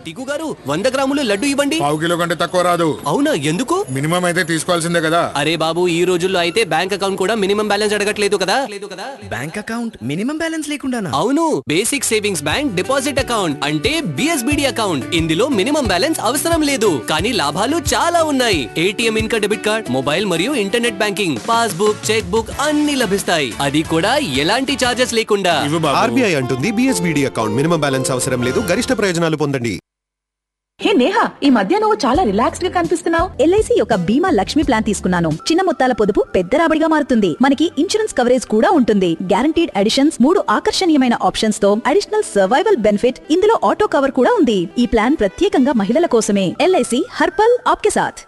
టికు గారు వంద గ్రాములు లడ్డు ఇవ్వండి పావు కిలో కంటే తక్కువ రాదు అవునా ఎందుకు మినిమం అయితే తీసుకోవాల్సిందే కదా అరే బాబు ఈ రోజుల్లో అయితే బ్యాంక్ అకౌంట్ కూడా మినిమం బ్యాలెన్స్ అడగట్లేదు కదా లేదు కదా బ్యాంక్ అకౌంట్ మినిమం బ్యాలెన్స్ లేకుండానా అవును basic savings bank deposit account అంటే బిఎస్బిడి అకౌంట్ ఇందులో మినిమం బ్యాలెన్స్ అవసరం లేదు కానీ లాభాలు చాలా ఉన్నాయి ఏటీఎం ఇంకా డెబిట్ కార్డ్ మొబైల్ మరియు internet banking passbook cheque book అన్ని లభిస్తాయి అది కూడా ఎలాంటి చార్జెస్ లేకుండా ఇవ్వు బాబు ఆర్బీఐ అంటుంది బిఎస్బిడి అకౌంట్ మినిమం బ్యాలెన్స్ అవసరం లేదు గరిష్ట ప్రయోజనాలు పొందండి హే నేహా ఈ మధ్య నువ్వు చాలా రిలాక్స్డ్ గా కనిపిస్తున్నావు ఎల్ఐసి యొక్క బీమా లక్ష్మి ప్లాన్ తీసుకున్నాను చిన్న మొత్తాల పొదుపు పెద్ద రాబడిగా మారుతుంది మనకి ఇన్సూరెన్స్ కవరేజ్ కూడా ఉంటుంది గ్యారంటీడ్ అడిషన్స్ మూడు ఆకర్షణీయమైన ఆప్షన్స్ తో అడిషనల్ సర్వైవల్ బెనిఫిట్ ఇందులో ఆటో కవర్ కూడా ఉంది ఈ ప్లాన్ ప్రత్యేకంగా మహిళల కోసమే ఎల్ఐసి హర్పల్ ఆప్కే సాథ్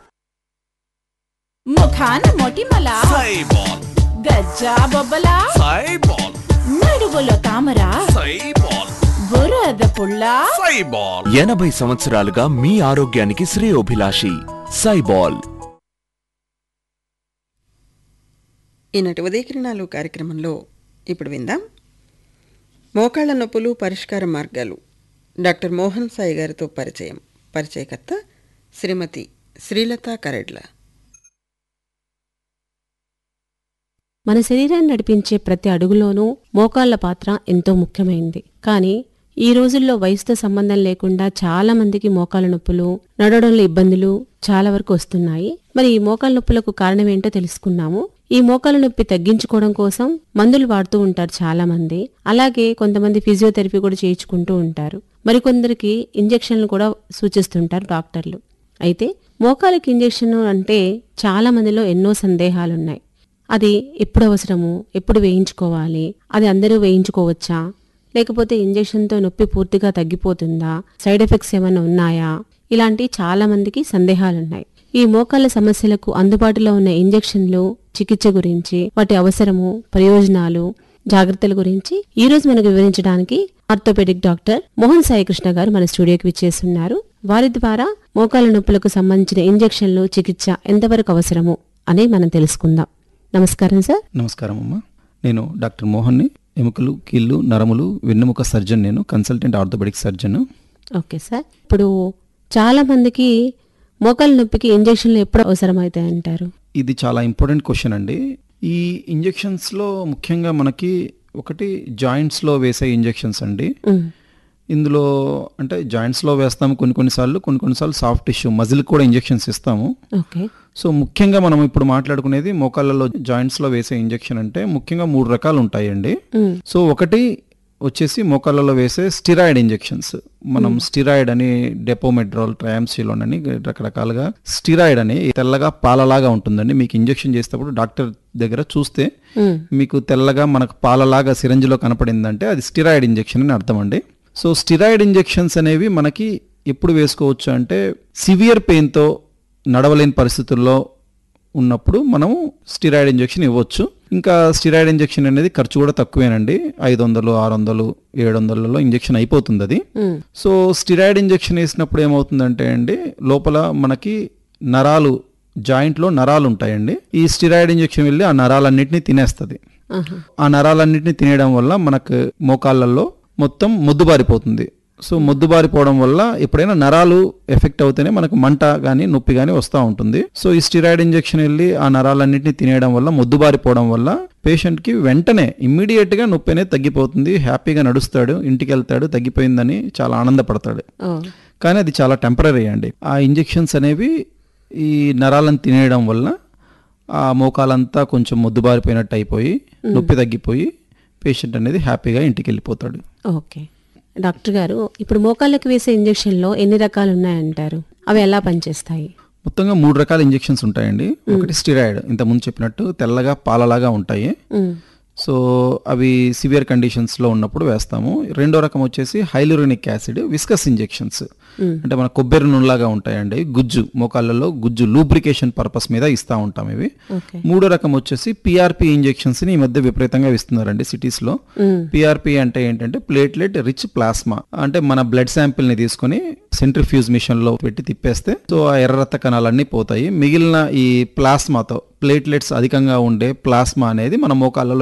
ముఖాన మొటిమల గజ్జా బొబ్బల నడువులో తామర బురద పుల్ల ఎనభై సంవత్సరాలుగా మీ ఆరోగ్యానికి శ్రేయోభిలాషి సైబాల్ ఈనాటి ఉదయకిరణాలు కార్యక్రమంలో ఇప్పుడు విందాం మోకాళ్ల నొప్పులు పరిష్కార మార్గాలు డాక్టర్ మోహన్ సాయి గారితో పరిచయం పరిచయకర్త శ్రీమతి శ్రీలత కరెడ్ల మన శరీరాన్ని నడిపించే ప్రతి అడుగులోనూ మోకాళ్ల పాత్ర ఎంతో ముఖ్యమైంది కానీ ఈ రోజుల్లో వయసుతో సంబంధం లేకుండా చాలా మందికి మోకాళ్ళ నొప్పులు నడవడంలో ఇబ్బందులు చాలా వరకు వస్తున్నాయి మరి ఈ మోకాళ్ళ నొప్పులకు కారణం ఏంటో తెలుసుకున్నాము ఈ మోకాళ్ళ నొప్పి తగ్గించుకోవడం కోసం మందులు వాడుతూ ఉంటారు చాలా మంది అలాగే కొంతమంది ఫిజియోథెరపీ కూడా చేయించుకుంటూ ఉంటారు మరికొందరికి ఇంజెక్షన్లు కూడా సూచిస్తుంటారు డాక్టర్లు అయితే మోకాళ్ళకి ఇంజెక్షన్ అంటే చాలా మందిలో ఎన్నో సందేహాలున్నాయి అది ఎప్పుడు అవసరము ఎప్పుడు వేయించుకోవాలి అది అందరూ వేయించుకోవచ్చా లేకపోతే ఇంజెక్షన్తో నొప్పి పూర్తిగా తగ్గిపోతుందా సైడ్ ఎఫెక్ట్స్ ఏమైనా ఉన్నాయా ఇలాంటి చాలా మందికి సందేహాలున్నాయి ఈ మోకాళ్ళ సమస్యలకు అందుబాటులో ఉన్న ఇంజెక్షన్లు చికిత్స గురించి వాటి అవసరము ప్రయోజనాలు జాగ్రత్తల గురించి ఈ రోజు మనకు వివరించడానికి ఆర్థోపెడిక్ డాక్టర్ మోహన్ సాయి కృష్ణ గారు మన స్టూడియోకి విచ్చేస్తున్నారు వారి ద్వారా మోకాళ్ళ నొప్పులకు సంబంధించిన ఇంజెక్షన్లు చికిత్స ఎంతవరకు అవసరము అని మనం తెలుసుకుందాం నమస్కారం సార్ నమస్కారం అమ్మా నేను డాక్టర్ మోహన్ని ఎముకలు కీళ్ళు నరములు వెన్నెముక సర్జన్ నేను consultant orthopaedic surgeon okay sir ఇప్పుడు చాలా మందికి మోకాళ్ళ నొప్పికి ఇంజెక్షన్లు ఎప్పుడు అవసరమవుతాయి అంటారు ఇది చాలా ఇంపార్టెంట్ క్వశ్చన్ అండి ఈ ఇంజెక్షన్స్లో ముఖ్యంగా మనకి ఒకటి జాయింట్స్లో వేసే ఇంజెక్షన్స్ అండి మ్, ఇందులో అంటే జాయింట్స్లో వేస్తాము కొన్ని కొన్నిసార్లు కొన్ని కొన్నిసార్లు సాఫ్ట్ టిష్యూ మజిల్ కూడా ఇంజెక్షన్స్ ఇస్తాము ఓకే సో ముఖ్యంగా మనం ఇప్పుడు మాట్లాడుకునేది మోకాళ్ళలో జాయింట్స్లో వేసే ఇంజెక్షన్ అంటే ముఖ్యంగా మూడు రకాలు ఉంటాయండి మ్, సో ఒకటి వచ్చేసి మోకాళ్ళలో వేసే స్టిరాయిడ్ ఇంజెక్షన్స్ మనం స్టిరాయిడ్ అని డెపోమెడ్రాల్ ట్రయాంసిలోన్ అని రకరకాలుగా స్టిరాయిడ్ అని తెల్లగా పాలలాగా ఉంటుందండి మీకు ఇంజెక్షన్ చేసేటప్పుడు డాక్టర్ దగ్గర చూస్తే మ్, మీకు తెల్లగా మనకు పాలలాగా సిరంజిలో కనపడిందంటే అది స్టిరాయిడ్ ఇంజెక్షన్ అని అర్థం అండి సో స్టిరాయిడ్ ఇంజెక్షన్స్ అనేవి మనకి ఎప్పుడు వేసుకోవచ్చు అంటే సివియర్ పెయిన్తో నడవలేని పరిస్థితుల్లో ఉన్నప్పుడు మనం స్టిరాయిడ్ ఇంజెక్షన్ ఇవ్వచ్చు ఇంకా స్టిరాయిడ్ ఇంజెక్షన్ అనేది ఖర్చు కూడా తక్కువేనండి ఐదు వందలు ఆరు వందలు ఏడు వందలలో ఇంజెక్షన్ అయిపోతుంది అది మ్, సో స్టిరాయిడ్ ఇంజెక్షన్ వేసినప్పుడు ఏమవుతుందంటే అండి లోపల మనకి నరాలు జాయింట్లో నరాలు ఉంటాయండి ఈ స్టిరాయిడ్ ఇంజెక్షన్ వెళ్ళి ఆ నరాలన్నింటినీ తినేస్తుంది ఆహా. ఆ నరాలన్నింటినీ తినేయడం వల్ల మనకు మోకాళ్ళల్లో మొత్తం మొద్దుబారిపోతుంది సో మొద్దుబారిపోవడం వల్ల ఎప్పుడైనా నరాలు ఎఫెక్ట్ అవుతేనే మనకు మంట కానీ నొప్పి కానీ వస్తూ ఉంటుంది సో ఈ స్టిరాయిడ్ ఇంజెక్షన్ వెళ్ళి ఆ నరాలన్నింటినీ తినేయడం వల్ల మొద్దుబారిపోవడం వల్ల పేషెంట్కి వెంటనే ఇమ్మీడియట్గా నొప్పి అనేది తగ్గిపోతుంది హ్యాపీగా నడుస్తాడు ఇంటికి వెళ్తాడు తగ్గిపోయిందని చాలా ఆనందపడతాడు ఓ కానీ అది చాలా టెంపరీ అండి ఆ ఇంజెక్షన్స్ అనేవి ఈ నరాలను తినేయడం వల్ల ఆ మోకాలంతా కొంచెం మొద్దుబారిపోయినట్టు అయిపోయి నొప్పి తగ్గిపోయి పేషెంట్ అనేది హ్యాపీగా ఇంటికి వెళ్ళిపోతాడు ఓకే డాక్టర్ గారు ఇప్పుడు మోకాళ్ళకి వేసే ఇంజెక్షన్లో ఎన్ని రకాలు ఉన్నాయంటారు అవి ఎలా పనిచేస్తాయి మొత్తంగా మూడు రకాల ఇంజెక్షన్స్ ఉంటాయండి ఒకటి స్టిరాయిడ్ ఇంత ముందు చెప్పినట్టు తెల్లగా పాలలాగా ఉంటాయి మ్, సో అవి సివియర్ కండిషన్స్లో ఉన్నప్పుడు వేస్తాము రెండో రకం వచ్చేసి హైలురోనిక్ యాసిడ్ విస్కస్ ఇంజెక్షన్స్ అంటే మన కొబ్బరి నూనెలాగా ఉంటాయండి గుజ్జు మోకాళ్ళలో గుజ్జు లూబ్రికేషన్ పర్పస్ మీద ఇస్తూ ఉంటాం ఇవి ఓకే మూడో రకం వచ్చేసి పిఆర్పి ఇంజెక్షన్స్ ని ఈ మధ్య విపరీతంగా ఇస్తున్నారండి సిటీస్ లో మ్, పిఆర్పి అంటే ఏంటంటే ప్లేట్లెట్ రిచ్ ప్లాస్మా అంటే మన బ్లడ్ శాంపిల్ ని తీసుకొని సెంట్రిఫ్యూజ్ మిషన్ లో పెట్టి తిప్పేస్తే సో ఆ ఎర్ర రక్త కణాలన్నీ పోతాయి మిగిలిన ఈ ప్లాస్మాతో ప్లేట్లెట్స్ అధికంగా ఉండే ప్లాస్మా అనేది మన మోకాళ్ళలో